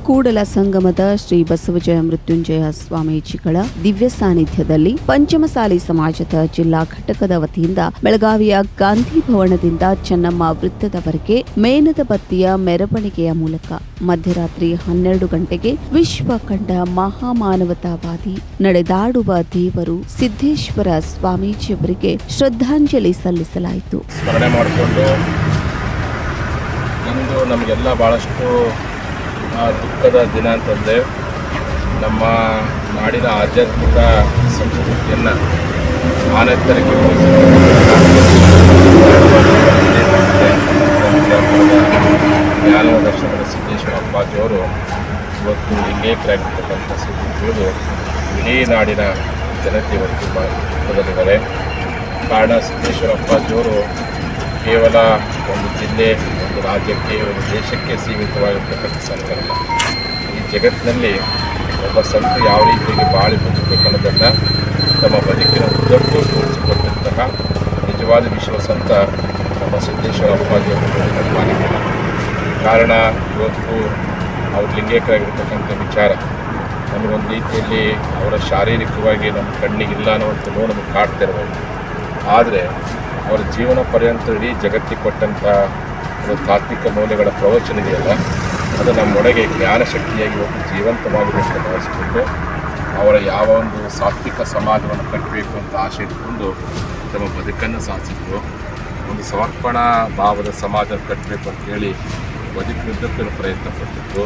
ಕೂಡಲ ಸಂಗಮದ ಶ್ರೀ ಬಸವಜಯ ಮೃತ್ಯುಂಜಯ ಸ್ವಾಮೀಜಿಗಳ ದಿವ್ಯ ಸಾನ್ನಿಧ್ಯದಲ್ಲಿ ಪಂಚಮಸಾಲಿ ಸಮಾಜದ ಜಿಲ್ಲಾ ಘಟಕದ ವತಿಯಿಂದ ಬೆಳಗಾವಿಯ ಗಾಂಧಿ ಭವನದಿಂದ ಚೆನ್ನಮ್ಮ ವೃತ್ತದವರೆಗೆ ಮೇನದ ಬತ್ತಿಯ ಮೆರವಣಿಗೆಯ ಮೂಲಕ ಮಧ್ಯರಾತ್ರಿ ಹನ್ನೆರಡು ಗಂಟೆಗೆ ವಿಶ್ವ ಕಂಡ ಮಹಾಮಾನವತಾವಾದಿ ನಡೆದಾಡುವ ದೇವರು ಸಿದ್ದೇಶ್ವರ ಸ್ವಾಮೀಜಿಯವರಿಗೆ ಶ್ರದ್ಧಾಂಜಲಿ ಸಲ್ಲಿಸಲಾಯಿತು ಸ್ಮರಣೆ ಮಾಡಿಕೊಂಡು ಇಂದು ನಮಗೆಲ್ಲ ಭಾಳಷ್ಟು ಆ, ದುಃಖದ ದಿನ ಅಂತಂದರೆ ನಮ್ಮ ನಾಡಿನ ಆಧ್ಯಾತ್ಮಿಕ ಸಂಸ್ಕೃತಿಯನ್ನು ಆನೆತ್ತರಕ್ಕೆ ಜ್ಞಾನವ ದರ್ಶನದ ಸಿದ್ದೇಶ್ವರ ಅಪ್ಪಾಜಿಯವರು ಇವತ್ತು ಲಿಂಗೇಕರಾಗಿರ್ತಕ್ಕಂಥ ಸುದ್ದಿ ತಿಳಿದು ಇಡೀ ನಾಡಿನ ಜನತೆ ಇವತ್ತು ಭಾಳ ದುಃಖದಲ್ಲಿದ್ದಾರೆ ಕಾರಣ ಸಿದ್ದೇಶ್ವರ ಅಪ್ಪಾಜಿಯವರು ಕೇವಲ ಒಂದು ಜಿಲ್ಲೆ ಒಂದು ರಾಜ್ಯಕ್ಕೆ ಒಂದು ದೇಶಕ್ಕೆ ಸೀಮಿತವಾಗಿರ್ತಕ್ಕಂಥ ಸಂತರಲ್ಲ ಈ ಜಗತ್ತಿನಲ್ಲಿ ಒಬ್ಬ ಸಂತ ಯಾವ ರೀತಿಯಾಗಿ ಬಾಳಿ ಬದುಕಬೇಕನ್ನೋದನ್ನು ತಮ್ಮ ಬದುಕಿನ ಉದ್ದಕ್ಕೂ ತೋರಿಸಿಕೊಟ್ಟಂತಹ ನಿಜವಾದ ವಿಶ್ವಸಂತ ನಮ್ಮ ಸಿದ್ದೇಶ್ವರ ಅಪ್ಪಾಜಿಯವರು ಮಾಲಿಕೆ ಕಾರಣ ಇವತ್ತು ಅವ್ರ ಲಿಂಗೇಕರಾಗಿರ್ತಕ್ಕಂಥ ವಿಚಾರ ನಮಗೊಂದು ರೀತಿಯಲ್ಲಿ ಅವರ ಶಾರೀರಿಕವಾಗಿ ನಮ್ಮ ಕಣ್ಣಿಗಿಲ್ಲ ಅನ್ನುವಂಥ ನೋವು ನಮಗೆ ಕಾಡ್ತಾ ಇರ್ಬೋದು ಆದರೆ ಅವರ ಜೀವನ ಪರ್ಯಂತ ಇಡೀ ಜಗತ್ತಿಗೆ ಕೊಟ್ಟಂಥ ಒಂದು ತಾತ್ವಿಕ ಮೌಲ್ಯಗಳ ಪ್ರವಚನ ಇದೆಯಲ್ಲ ಅದು ನಮ್ಮೊಳಗೆ ಜ್ಞಾನ ಶಕ್ತಿಯಾಗಿ ಇವತ್ತು ಜೀವಂತವಾಗಬೇಕು ಭಾವಿಸಿಕೊಂಡು ಅವರ ಯಾವ ಒಂದು ಸಾತ್ವಿಕ ಸಮಾಜವನ್ನು ಕಟ್ಟಬೇಕು ಅಂತ ಆಸೆ ಇಟ್ಕೊಂಡು ತಮ್ಮ ಬದುಕನ್ನು ಸಾಧಿಸಿದ್ರು ಒಂದು ಸಮರ್ಪಣಾ ಭಾವದ ಸಮಾಜ ಕಟ್ಟಬೇಕು ಅಂತ ಹೇಳಿ ಬದುಕಿನುದ್ದಕ್ಕೂ ಪ್ರಯತ್ನ ಪಟ್ಟಿದ್ರು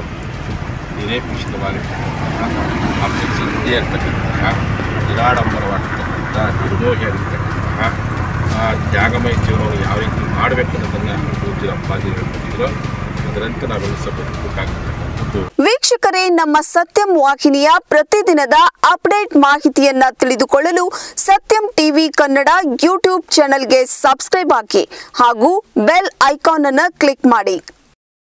ನಿರೇಪಿಸಿತವಾಗಿರ್ತಕ್ಕಂತಹ ಆಮೇಲೆ ಚಿಂತೆಯಾಗಿರ್ತಕ್ಕಂತಹ ನಿರಾಡಂಬರವಾಗಿರ್ತಕ್ಕಂಥ ನಿರ್ಮೋಹಿಯಾಗಿರ್ತಕ್ಕಂತಹ ಆ ತ್ಯಾಗಮಯ ಜೀವನವನ್ನು ಯಾವ ರೀತಿ ಮಾಡಬೇಕು ಅನ್ನೋದನ್ನು ಪೂಜ್ಯ ಅಪ್ಪಾಜಿ ಹೇಳ್ಕೊಟ್ಟಿದ್ರು ಅದರಂತೆ ನಾವೆಲ್ಲ ಸಹ ಬದುಕಬೇಕಾಗಿರ್ತಕ್ಕಂಥದ್ದು ವೀಕ್ಷಕರೇ ನಮ್ಮ ಸತ್ಯಂ ವಾಹಿನಿಯ ಪ್ರತಿದಿನದ ಅಪ್ಡೇಟ್ ಮಾಹಿತಿಯನ್ನ ತಿಳಿದುಕೊಳ್ಳಲು ಸತ್ಯಂ ಟಿವಿ ಕನ್ನಡ ಯೂಟ್ಯೂಬ್ ಚಾನೆಲ್ಗೆ ಸಬ್ಸ್ಕ್ರೈಬ್ ಹಾಕಿ ಹಾಗೂ ಬೆಲ್ ಐಕಾನ್ ಅನ್ನು ಕ್ಲಿಕ್ ಮಾಡಿ